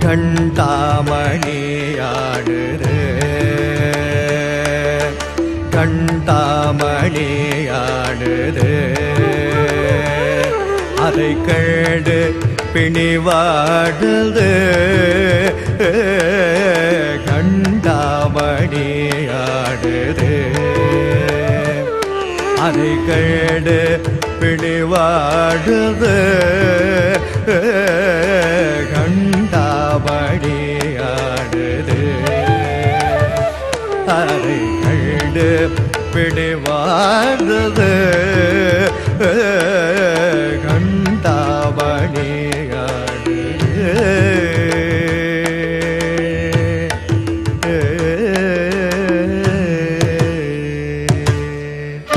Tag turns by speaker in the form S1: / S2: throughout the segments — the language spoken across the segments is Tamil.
S1: கண்டாமணியாடுது கண்டாமணியாடுது அதை கேடு பிணிவாடுது கண்டாமணியாடுது அதை கேடு பிடிவாடுது கண்டாபடியாடுது அதை கண்டு பிடிவாடுது கண்டாபடியாடுது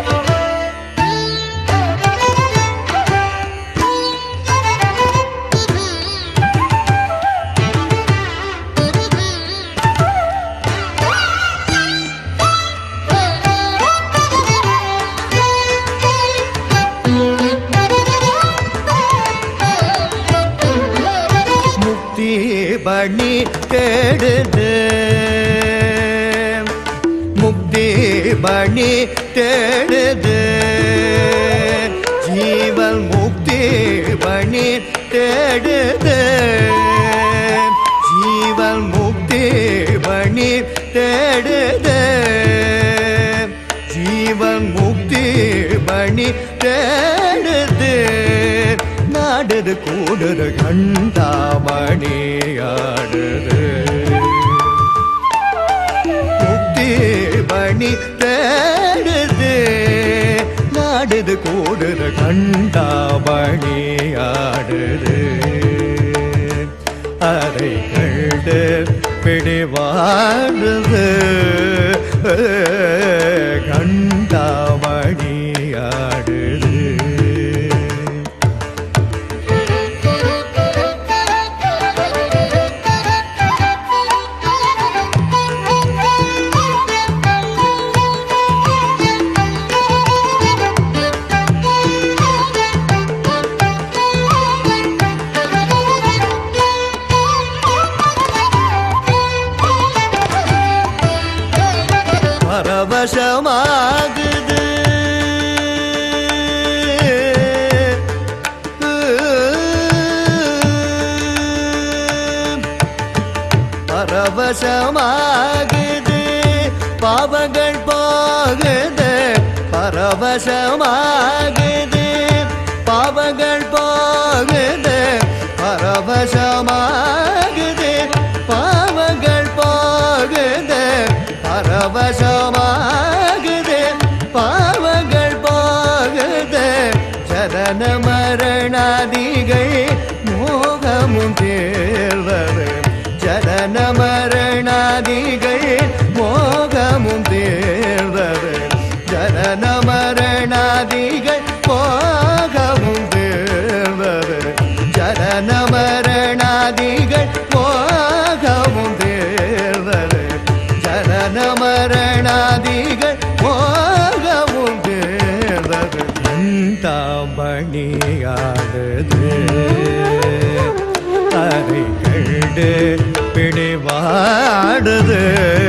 S1: முக்தி பணி தேடுது முக்தி பணி தேடுது ஜீவன் முக்தி பணி தேடுது ஜீவன் முக்தி பணி தேடுது ஜீவன் முக்தி பணி தேடுது நாடுது கூடுது கண்டாமணி ஆடுது முக்தி பணி தேடுது நாடுது கூடுது கண்டாமணி ஆடுது அதை கண்டு பிடிவாடுது கண்டாமணி ஆடுது பரவசமாகுது பரவசமாகுது பாவங்கள் போகுது பரவசமாகுது பாவங்கள் போகுது பரவசமாகுது பாவங்கள் போகுது பரவசமாகுது பாவங்கள் போகுது சரண மரணாதிகள் மோகமும் தேர்வது ஜனன மரணாதிகள் மோகமும் தேர்வது ஜனன மரணாதிகள் மோகமும் தேர்வது ஜனன மரணாதிகள் மோகமும் தேர்வது ஜனன மரணாதிகள் மோகமும் தேர்வது தாம்பணியாடுது அதை கண்டு பிடிவாடுது